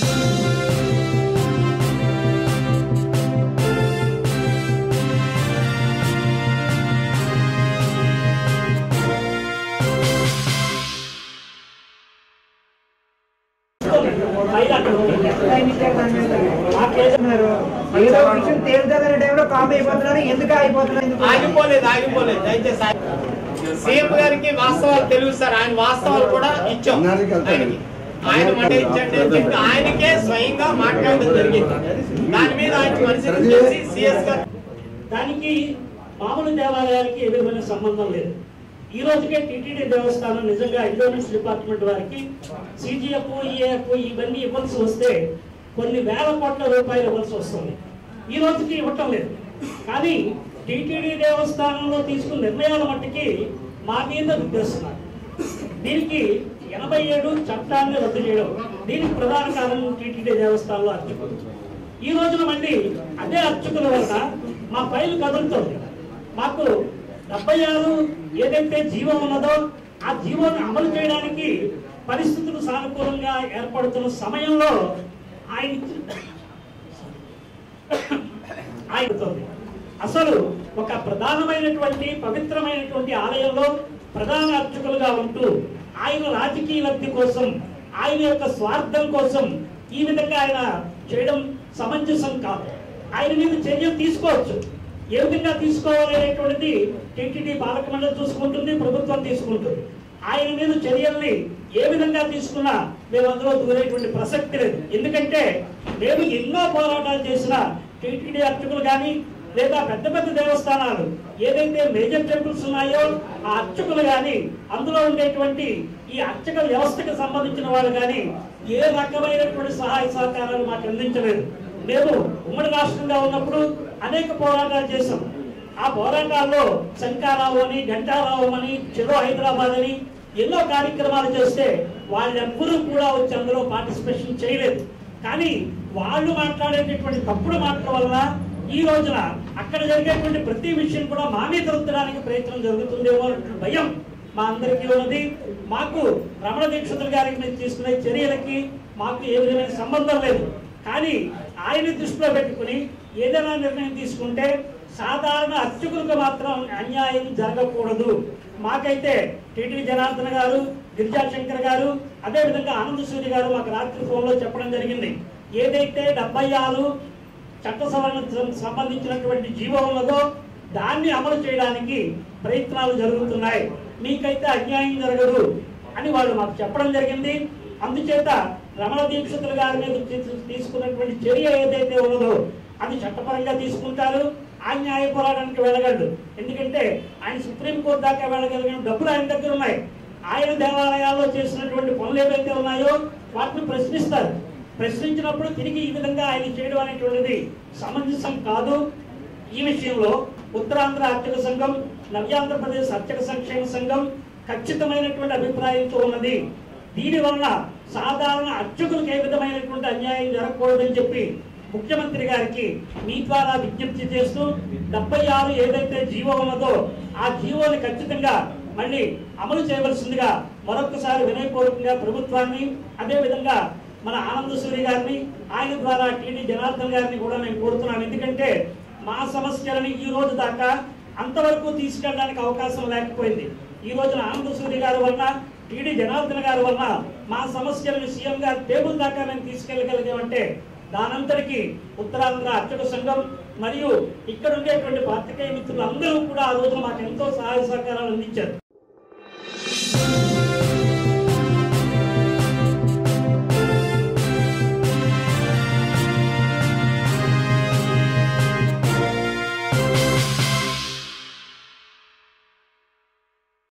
మాట్లాడుతున్నారు ఏదో విషయం తేలుతుందనే టైంలో కామ్ అయిపోతున్నారు ఎందుకు అయిపోతున్నారు ఎందుకు ఆగిపోలేదు ఆగిపోలేదు దయచేసి ఆగి- సీఎం గారికి వాస్తవాలు తెలుగు సార్ ఆయన వాస్తవాలు కూడా ఇచ్చాం అన్నానికి వెళ్తాడు. ఆయనకి. ఆయన మాట ఇచ్చండి అని చెప్పి ఆయనకే స్వయంగా మాట్లాడడం జరిగింది దాని మీద ఆయన పరిశీలన చేసి సిఎస్ గారు దానికి మామూలు దేవాలయాలకి ఏ విధమైన సంబంధం లేదు ఈ రోజుకే టీటీడీ దేవస్థానం నిజంగా ఎండోమెంట్స్ డిపార్ట్మెంట్ వారికి సిజిఎఫ్ ఈఏఎఫ్ ఇవన్నీ ఇవ్వాల్సి వస్తే కొన్ని వేల కోట్ల రూపాయలు ఇవ్వాల్సి వస్తుంది ఈ రోజుకి ఇవ్వటం లేదు కానీ టీటీడీ దేవస్థానంలో తీసుకున్న నిర్ణయాల మట్టుకి మా మీద రుద్దేస్తున్నారు దీనికి ఎనభై ఏడు చట్టాన్ని రద్దు చేయడం దీనికి ప్రధాన కారణం టీటీడీ దేవస్థానంలో అర్చకులు ఈ రోజున మళ్ళీ అదే అర్చకుల వలన మా ఫైల్ కదులుతుంది మాకు డెబ్బై ఆరు ఏదైతే జీవం ఉన్నదో ఆ జీవాన్ని అమలు చేయడానికి పరిస్థితులు సానుకూలంగా ఏర్పడుతున్న సమయంలో ఆయన ఆయనతోంది అసలు ఒక ప్రధానమైనటువంటి పవిత్రమైనటువంటి ఆలయంలో ప్రధాన అర్చకులుగా ఉంటూ ఆయన రాజకీయ లబ్ధి కోసం ఆయన యొక్క స్వార్థం కోసం ఈ విధంగా ఆయన చేయడం సమంజసం కాదు ఆయన మీద చర్యలు తీసుకోవచ్చు ఏ విధంగా తీసుకోవాలి అనేటువంటిది టీటీడీ పాలక మండలి చూసుకుంటుంది ప్రభుత్వం తీసుకుంటుంది ఆయన మీద చర్యల్ని ఏ విధంగా తీసుకున్నా మేము అందులో దూరేటువంటి ప్రసక్తి లేదు ఎందుకంటే మేము ఎన్నో పోరాటాలు చేసిన టీటీడీ అర్చకులు కానీ లేదా పెద్ద పెద్ద దేవస్థానాలు ఏదైతే మేజర్ టెంపుల్స్ ఉన్నాయో ఆ అర్చకులు కానీ అందులో ఉండేటువంటి ఈ అర్చక వ్యవస్థకు సంబంధించిన వాళ్ళు కానీ ఏ రకమైనటువంటి సహాయ సహకారాలు మాకు అందించలేదు మేము ఉమ్మడి రాష్ట్రంగా ఉన్నప్పుడు అనేక పోరాటాలు చేశాం ఆ పోరాటాల్లో శంకారావు అని గంటారావు అని చెరో హైదరాబాద్ అని ఎన్నో కార్యక్రమాలు చేస్తే వాళ్ళెవ్వరూ కూడా వచ్చి అందులో పార్టిసిపేషన్ చేయలేదు కానీ వాళ్ళు మాట్లాడేటటువంటి తప్పుడు మాటల వల్ల ఈ రోజున అక్కడ జరిగేటువంటి ప్రతి విషయం కూడా మా మీద రుద్దడానికి ప్రయత్నం జరుగుతుందేమో అనే భయం మా అందరికీ ఉన్నది మాకు రమణ దీక్షితులు గారికి మేము తీసుకునే చర్యలకి మాకు ఏ విధమైన సంబంధం లేదు కానీ ఆయన దృష్టిలో పెట్టుకుని ఏదైనా నిర్ణయం తీసుకుంటే సాధారణ అర్చకులకు మాత్రం అన్యాయం జరగకూడదు మాకైతే టీటీ జనార్దన్ గారు గిరిజా శంకర్ గారు అదేవిధంగా ఆనంద సూరి గారు మాకు రాత్రి ఫోన్లో చెప్పడం జరిగింది ఏదైతే డెబ్బై ఆరు చట్ట సవరణ సంబంధించినటువంటి జీవో ఉన్నదో దాన్ని అమలు చేయడానికి ప్రయత్నాలు జరుగుతున్నాయి మీకైతే అన్యాయం జరగదు అని వాళ్ళు మాకు చెప్పడం జరిగింది అందుచేత రమణ దీక్షితులు గారి మీద తీ- తీసుకున్నటువంటి చర్య ఏదైతే ఉన్నదో అది చట్టపరంగా తీసుకుంటారు ఆ న్యాయ పోరాటానికి వెళ్ళగలడు ఎందుకంటే ఆయన సుప్రీంకోర్టు దాకా వెళ్ళగలిగిన డబ్బులు ఆయన దగ్గర ఉన్నాయి ఆయన దేవాలయాల్లో చేసినటువంటి పనులు ఏవైతే ఉన్నాయో వాటిని ప్రశ్నిస్తారు ప్రశ్నించినప్పుడు తిరిగి ఈ విధంగా ఆయన చేయడం అనేటువంటిది సమంజసం కాదు ఈ విషయంలో ఉత్తరాంధ్ర అర్చక సంఘం నవ్యాంధ్రప్రదేశ్ అర్చక సంక్షేమ సంఘం ఖచ్చితమైనటువంటి అభిప్రాయంతో ఉన్నది దీని వలన సాధారణ అర్చకులకు ఏ విధమైనటువంటి అన్యాయం జరగకూడదని చెప్పి ముఖ్యమంత్రి గారికి మీ ద్వారా విజ్ఞప్తి చేస్తూ డెబ్బై ఆరు ఏదైతే జీవో ఉన్నదో ఆ జీవోని ఖచ్చితంగా మళ్ళీ అమలు చేయవలసిందిగా మరొకసారి వినయపూర్వకంగా ప్రభుత్వాన్ని అదేవిధంగా మన ఆనంద సూరి గారిని ఆయన ద్వారా టీడీ జనార్దన్ గారిని కూడా మేము కోరుతున్నాం ఎందుకంటే మా సమస్యలని ఈ రోజు దాకా అంతవరకు తీసుకెళ్ళడానికి అవకాశం లేకపోయింది ఈ రోజున ఆనంద సూరి గారి వలన టీడీ జనార్దన్ గారి వలన మా సమస్యలను సీఎం గారి టేబుల్ దాకా మేము తీసుకెళ్ళగలిగామంటే దానంతటికి ఉత్తరాంధ్ర అర్చక సంఘం మరియు ఇక్కడ ఉండేటువంటి పాత్రికేయ మిత్రులు అందరూ కూడా ఆ రోజు మాకు ఎంతో సహాయ సహకారాలు అందించారు